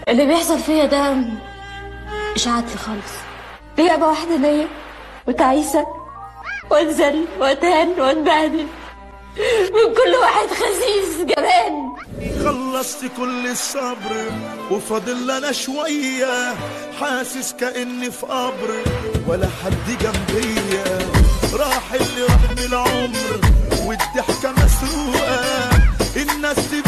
اللي بيحصل فيا ده مش عادل خالص ليه ابقى واحدة نية وتعيسة وانزل واتهان واتبهدل من كل واحد خسيس جبان خلصت كل الصبر وفاضل لنا شوية حاسس كأني في قبر ولا حد جنبيا راح اللي راح من العمر والضحكة مسروقة الناس